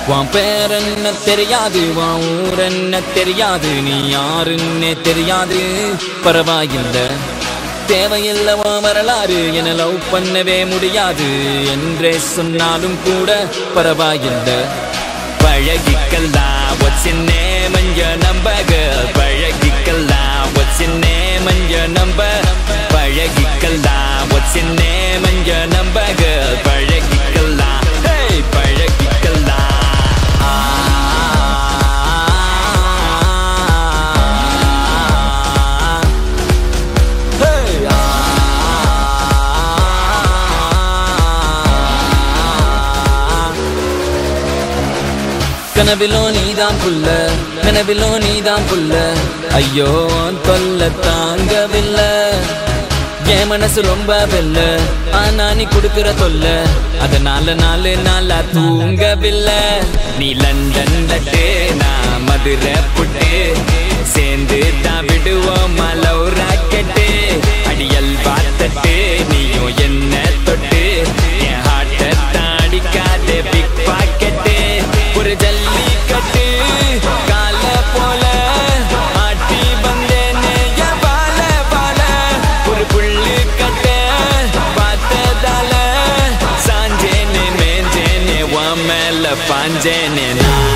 உன் பேர் என்ன தெரியாது உன் ஊர் என்ன தெரியாது நீ யாருன்னே தெரியாது பரவாயில்ல தேவையில்ல உன் வரலாறு என லவ் பண்ணவே முடியாது என்றே சொன்னாலும் கூட பரவாயில்ல பழகிக்கலாம் what's your name and your number girl பழகிக்கலாம் what's your name and your number பழகிக்கலாம் what's your name and your number girl பழகிக்கலாம் hey பழகிக்கலாம் Hey, கனவிலோ நீதான் புல்ல கனவிலோ நீதான் புல்ல ஐயோ உன் தொல்ல தாங்கவில்லை என் மனசு ரொம்ப வெல்ல ஆனா நீ கொடுக்கிற தொல்ல அதனால நாலு நாளா தூங்கவில்லை நீ லண்டன் லட்டு நான் மதுரை புட்டு சேர்ந்து தான் விடுவோம் மலவு ராக்கெட்டு அடியல் பார்த்தட்டு நீயும் என்ன தொட்டு என் ஹார்ட்டை தாடிக்காத பிக் பாக்கெட்டு ஒரு ஜல்லிக்கட்டு கால போல ஆட்டி வந்தேனே என் பால பால ஒரு புள்ளு கட்ட பார்த்ததால சாஞ்சேனே மேஞ்சேனே உன் மேல பாஞ்சேனே நான்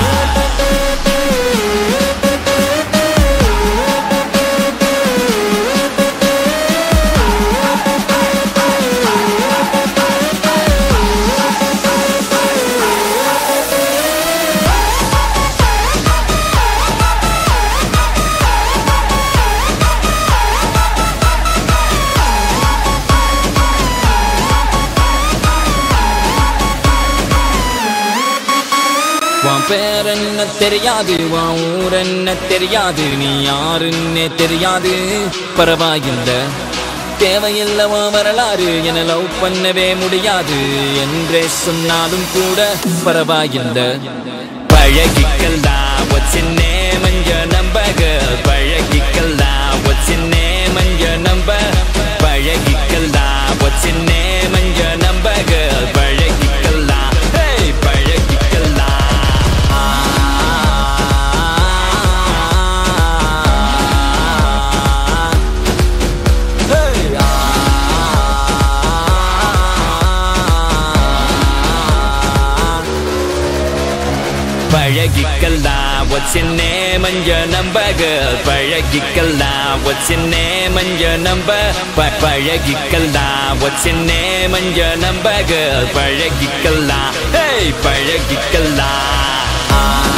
உன் பேர் என்ன தெரியாது உன் ஊர் என்ன தெரியாது நீ யாருன்னே தெரியாது பரவாயில்ல தேவையில்ல உன் வரலாறு என லவ் பண்ணவே முடியாது என்றே சொன்னாலும் கூட பரவாயில்ல பழகிக்கலாம் what's your name and your number girl பழகிக்கலாம் what's your name and your number பழகிக்கலாம் what's your name and your number girl பழகிக்கலாம் hey பழகிக்கலாம் Hey! பழகிக்கலாம் what's your name and your number girl பழகிக்கலாம் what's your name and your number ப- பழகிக்கலாம் what's your name and your number girl பழகிக்கலாம் hey பழகிக்கலாம்